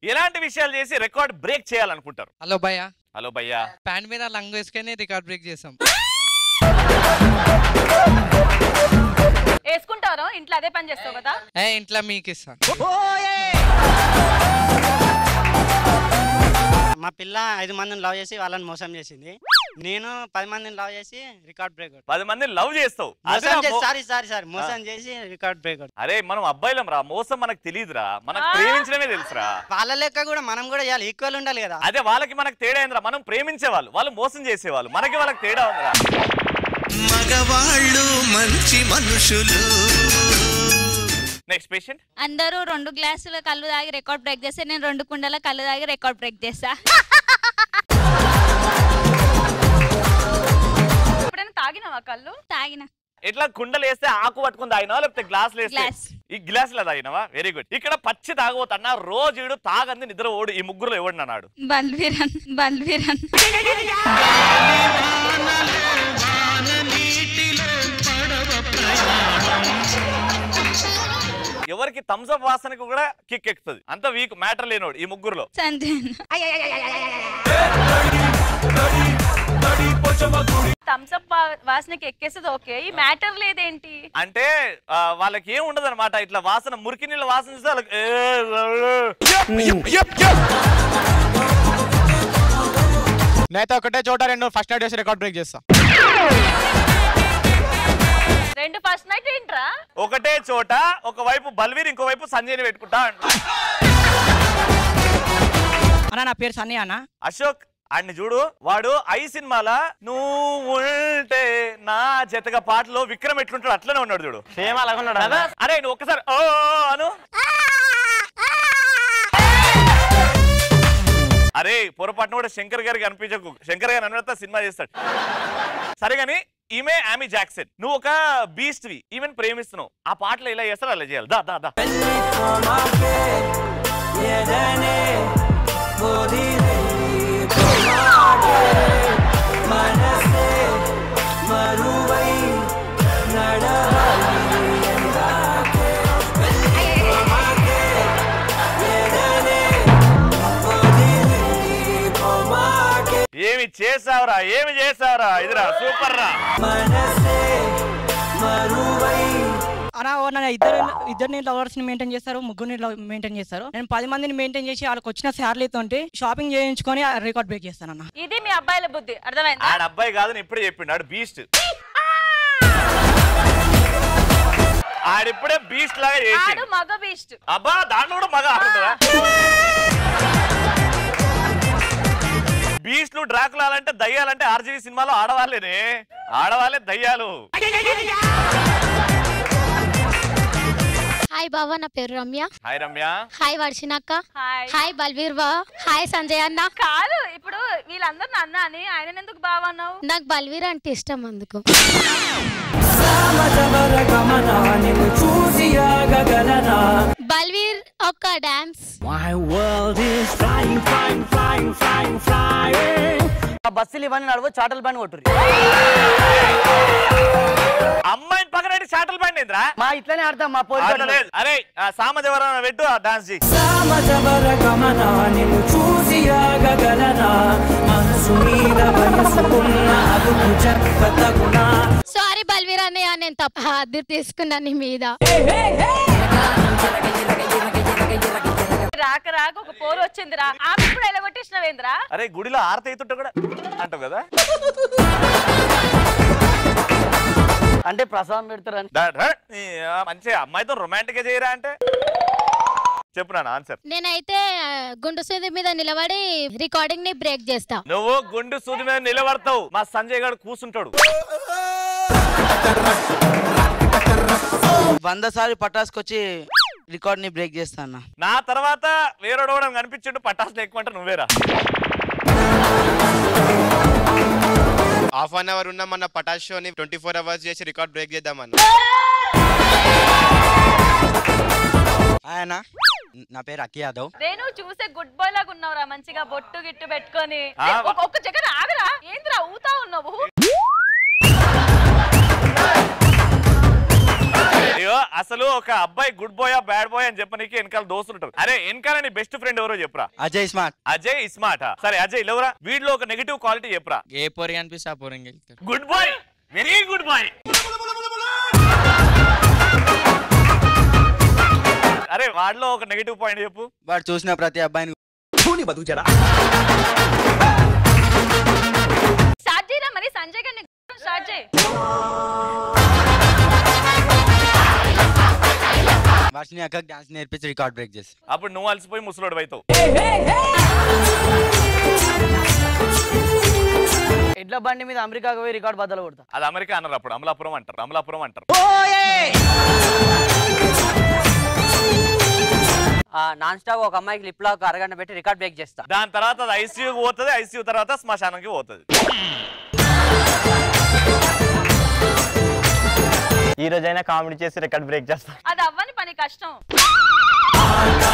ఎలాంటి విషయాలు చేసి రికార్డ్ బ్రేక్ చేయాలనుకుంటారు హలో భయ్య హలో భయ్యా ప్యాంట్ మీద లంగ్ వేసుకొని రికార్డ్ బ్రేక్ చేసాం వేసుకుంటారు ఇంట్లో అదే పని చేస్తావు కదా ఏ ఇంట్లో మీకు ఇస్తాను మా పిల్ల ఐదు మందిని లవ్ చేసి వాళ్ళని మోసం చేసింది నేను పది మందిని లవ్ చేసి రికార్డ్ బ్రేక్ పది మందిని లవ్ చేస్తావు అదే మోసం చేసి మో- సారీ సారీ సారీ మోసం చేసి రికార్డ్ బ్రేక్ అరే మనం అబ్బాయిలం రా మోసం మనకు తెలియదురా మనకు ప్రేమించడమే తెలుసురా వాళ్ళ లెక్క కూడా మనం కూడా చేయాలి ఈక్వల్ ఉండాలి కదా అదే వాళ్ళకి మనకు తేడా ఏంద్రా మనం ప్రేమించే వాళ్ళు వాళ్ళు మోసం చేసేవాళ్ళు మనకి వాళ్ళకి తేడా ఉందిరా మగవాళ్ళు మంచి మనుషులు నెక్స్ట్ పేషెంట్ అందరూ రెండు గ్లాసుల కళ్ళు తాగి రికార్డ్ బ్రేక్ చేస్తే నేను రెండు కుండల కళ్ళు తాగి రికార్డ్ బ్రేక్ చేస్తా ఎప్పుడైనా తాగినావా కళ్ళు తాగిన ఎట్లా కుండలు వేస్తే ఆకు పట్టుకుని తాగినావా లేకపోతే గ్లాసులు వేస్తే గ్లాస్. ఈ గ్లాసులో తాగినావా వెరీ గుడ్ ఇక్కడ పచ్చి తాగబోతున్నా రోజు ఈడు తాగంది నిద్ర ఓడు ఈ ముగ్గురులో ఎవడు అన్నాడు బల్వీరన్ బల్వీరన్ ఎవరికి థమ్స్అప్ వాసనకు కూడా కిక్ ఎక్కుతుంది అంత వీక్ మ్యాటర్ లేనోడు ఈ ముగ్గురులో సంజయ్ థమ్స్అప్ వాసనకి ఎక్కేసేది ఓకే ఈ మ్యాటర్ లేదేంటి అంటే ఆ, వాళ్ళకి ఏం ఉండదు అనమాట ఇట్లా వాసన మురికి నీళ్ళ వాసన చూస్తే వాళ్ళకి "ఏ, నేత ఒకటే చోట రెండు ఫస్ట్ నైట్ చేసి రికార్డ్ బ్రేక్ చేస్తా రెండు ఫస్ట్ నైట్ ఏంట్రా ఒకటే చోట ఒకవైపు బల్వీర్ ఇంకోవైపు సంజయ్ని పెట్టుకుంటా అంట. అన్న నా పేరు సన్నీ అన్న అశోక్ అన్ని చూడు వాడు ఐ సినిమాల నువ్వు ఉంటే నా జతగా పాటలో విక్రమ్ ఎట్లుంటాడు అట్లనే ఉన్నాడు చూడు సేమ్ అలాగే ఉన్నాడు కదా అన్న. అరే నువ్వు ఒక్కసారి ఓ అను అరే పొరపాటున కూడా శంకర్ గారికి అనిపించకు శంకర్ గారు అన్నట్టు సినిమా చేస్తాడు సరే గాని ఈమె ఆమె జాక్సన్ నువ్వు ఒక బీస్ట్ వి ఈమెను ప్రేమిస్తున్నావు ఆ పాటలో ఇలా చేస్తాడు అలా చేయాలి దా దా దా ఏమి చేసావురా ఏమి చేసావురా ఇదిరా సూపర్ రా అన్న ఓ నన్ను ఇద్దరు ఇద్దరిని లవర్స్ ని మెయింటైన్ చేస్తారు ముగ్గురిని మెయింటైన్ చేస్తారు నేను పది మందిని మెయింటైన్ చేసి వాళ్ళకి వచ్చిన శాలరీతో షాపింగ్ చేయించుకొని రికార్డ్ బ్రేక్ చేస్తానన్న ఇది మీ అబ్బాయిల బుద్ధి అర్థమైందా ఆడ అబ్బాయి కాదని ఇప్పుడే చెప్పిండు ఆడు బీస్ట్ ఆడిప్పుడే బీస్ట్ లాగా ఆడు చేసిండు మగ బీస్ట్ అబ్బా దాంట్లో కూడా మగ ఆడుతుందా బీస్ట్లు డ్రాకులాలంటే దయ్యాలంటే ఆర్జీవీ సినిమాలో ఆడవాళ్ళేనే ఆడవాళ్ళే దయ్యాలు హాయ్ బావా నా పేరు రమ్య హాయ్ రమ్య హాయ్ వర్షినక్క హాయ్ హాయ్ బల్వీర్ బా హాయ్ సంజయ్ అన్న కాదు ఇప్పుడు వీళ్ళందరూ అన్న అని ఆయన ఎందుకు బావన్నావు నాకు బల్వీర్ అంటే ఇష్టం అందుకు బల్వీర్ ఒక్క డాన్స్ బస్సులు ఇవన్నీ నడవ చాటల బండి కొట్టుర్రి అమ్మాయిని పక్కన చాటలు బండి ఏంద్రా మా ఇట్లనే ఆడతాం మా పోలి ఆడలేదు. అరే ఆ సామజ ఎవరైనా పెట్టు ఆ డాన్స్ చేయి సారీ బల్వీర్ అన్నయ్య నేను తప్ప అద్దరు తీసుకున్నాను నీ మీద రాక రాక ఒక పోరు వచ్చిందిరా ఆమె ఇప్పుడు ఎలగొట్టేసినవేంద్రా అరే గుడిలో ఆరతి అవుతుంటే కూడా అంటావు కదా అంటే ప్రసాదం పెడతారని డా- డా, ఈ, ఆ, మంచి అమ్మాయితో రొమాంటిక్ గా చేయరా అంటే చెప్పు నాన్న ఆన్సర్ నేనైతే ఆ, గుండు సూది మీద నిలబడి రికార్డింగ్ ని బ్రేక్ చేస్తా నువ్వు గుండు సూది మీద నిలబడతావు మా సంజయ్ గారు కూర్చుంటాడు వంద సార్లు పటాసుకొచ్చి రికార్డ్ ని బ్రేక్ చేస్తాను నా తర్వాత వేరేడవడం కనిపించిండు పటాసులు ఎక్కువ అంటే నువ్వేరా హాఫ్ అన్ అవర్ ఉన్న మన పటాష్ షోని ట్వంటీ ఫోర్ అవర్స్ చేసి రికార్డ్ బ్రేక్ చేద్దామన్న ఆయన నా పేరు అకి యాదవ్ నేను చూసే గుడ్ బాయ్ లాగా ఉన్నావురా మంచిగా బొట్టు గిట్టు పెట్టుకొని ఆ, ఏ, ఒక- ఒక్క జగన్ ఆగరా ఏంద్రా ఊతా ఉన్నావు అయ్యో అసలు ఒక అబ్బాయి గుడ్ బాయ్ బ్యాడ్ బాయ్ అని చెప్పనీకి వెనకాల దోస్తులు ఉంటారు అరే వెనకాల నీ బెస్ట్ ఫ్రెండ్ ఎవరో చెప్పురా అజయ్ స్మార్ట్ అజయ్ ఇస్మార్ట్ సరే అజయ్ లేవరా వీడిలో ఒక నెగిటివ్ క్వాలిటీ చెప్పురా ఏ పోరి అనిపిస్తే ఆ పోరి వెళ్తారు good boy very good boy అరే వాడిలో ఒక నెగిటివ్ పాయింట్ చెప్పు వాడు చూసిన ప్రతి అబ్బాయిని స్టార్ట్ చేయరా మరి సంజయ్ గారిని స్టార్ట్ చేయి వర్షిని అక్క డాన్స్ నేర్పించి రికార్డ్ బ్రేక్ చేసి అప్పుడు నువ్వు అలసిపోయి ముసలోడు అవుతావు ఎడ్ల బండి మీద అమెరికాకు పోయి రికార్డ్ బద్దలు కొడతా అది అమెరికా అన్నారు అప్పుడు అమలాపురం అంటారు అమలాపురం అంటారు నాన్ స్టాప్ ఒక అమ్మాయికి లిప్ లాక్ అరగంట పెట్టి రికార్డ్ బ్రేక్ చేస్తా దాని తర్వాత అది ఐసీయూకి పోతుంది ఐసీయూ తర్వాత శ్మశానంకి పోతుంది ఈ రోజైనా కామెడీ చేసి రికార్డ్ బ్రేక్ చేస్తా అది అవ్వని పని కష్టం